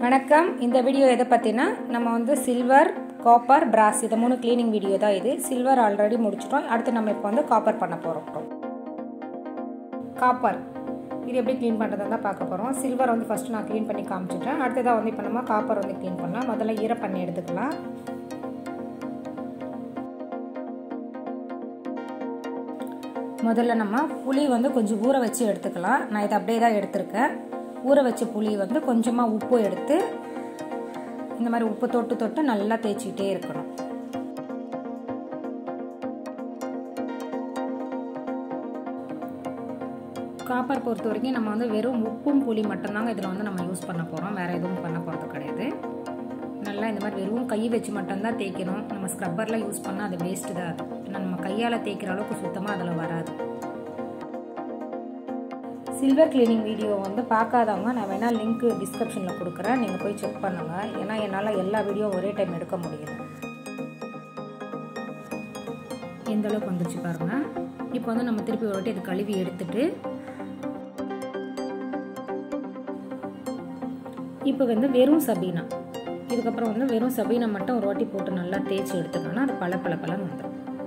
வணக்கம் இந்த வீடியோ எதை பற்றினா நம்ம வந்து சில்வர் காப்பர் பிராஸ் இது மூணு க்ளீனிங் வீடியோ தான் இது சில்வர் ஆல்ரெடி முடிச்சிட்டோம் அடுத்து நம்ம இப்போ வந்து காப்பர் பண்ண போகிறோம் காப்பர் இது எப்படி க்ளீன் பண்ணுறதுன்னு தான் பார்க்க போகிறோம் சில்வர் வந்து ஃபஸ்ட்டு நான் க்ளீன் பண்ணி காமிச்சிட்டேன் அடுத்ததாக வந்து இப்போ நம்ம காப்பர் வந்து க்ளீன் பண்ணலாம் முதல்ல ஈர பண்ணி எடுத்துக்கலாம் முதல்ல நம்ம புளி வந்து கொஞ்சம் ஊற வச்சு எடுத்துக்கலாம் நான் இதை அப்படியே தான் எடுத்திருக்கேன் ஊற வச்ச புளி வந்து கொஞ்சமாக உப்பு எடுத்து இந்த மாதிரி உப்பு தொட்டு தொட்டு நல்லா தேய்ச்சிக்கிட்டே இருக்கணும் காப்பர் பொறுத்த வரைக்கும் நம்ம வந்து வெறும் உப்பும் புளி மட்டும்தாங்க இதில் வந்து நம்ம யூஸ் பண்ண போகிறோம் வேறு எதுவும் பண்ண போகிறது கிடையாது நல்லா இந்த மாதிரி வெறும் கை வச்சு மட்டும்தான் தேய்க்கணும் நம்ம ஸ்க்ரப்பர்லாம் யூஸ் பண்ணால் அது வேஸ்ட்டு தான் அது ஏன்னா நம்ம கையால் தேய்க்கிற அளவுக்கு சுத்தமாக அதில் வராது சில்வர் கிளீனிங் வீடியோ வந்து பார்க்காதவங்க நான் வேணால் லிங்க் டிஸ்கிரிப்ஷனில் கொடுக்குறேன் நீங்கள் போய் செக் பண்ணுங்கள் ஏன்னா என்னால் எல்லா வீடியோ ஒரே டைம் எடுக்க முடியல எந்த அளவுக்கு வந்துச்சு பாருங்கள் இப்போ வந்து நம்ம திருப்பி ஒரு வாட்டி இது கழுவி எடுத்துட்டு இப்போ வந்து வெறும் சபீனா இதுக்கப்புறம் வந்து வெறும் சபீனை மட்டும் ஒரு வாட்டி போட்டு நல்லா தேய்ச்சி எடுத்துக்கோன்னா அது பல பல பலன்னு வந்துடும்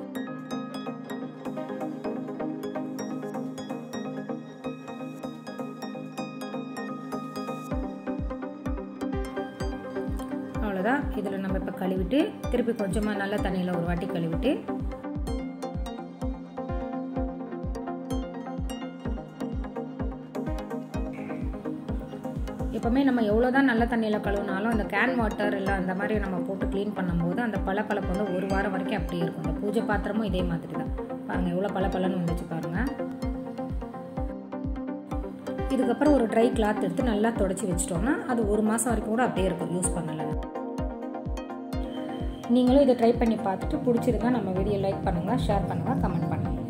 அவ்வளோதான் இதில் நம்ம இப்போ கழுவிட்டு திருப்பி கொஞ்சமாக நல்ல தண்ணியில் ஒரு வாட்டி கழுவிட்டு எப்போவுமே நம்ம எவ்வளோ தான் நல்ல தண்ணியில் கழுவினாலும் அந்த கேன் வாட்டர் இல்லை அந்த மாதிரி நம்ம போட்டு க்ளீன் பண்ணும்போது அந்த பளபளப்பு வந்து ஒரு வாரம் வரைக்கும் அப்படியே இருக்கும் இந்த பூஜை பாத்திரமும் இதே மாதிரி தான் பாருங்கள் எவ்வளோ பளபளன்னு வந்துச்சு பாருங்கள் இதுக்கப்புறம் ஒரு ட்ரை கிளாத் எடுத்து நல்லா தொடச்சி வச்சிட்டோம்னா அது ஒரு மாதம் வரைக்கும் கூட அப்படியே இருக்கும் யூஸ் பண்ணலை நீங்களும் இதை ட்ரை பண்ணி பார்த்துட்டு பிடிச்சிருந்தா நம்ம வீடியோ லைக் பண்ணுங்கள் ஷேர் பண்ணுங்கள் கமெண்ட் பண்ணுங்கள்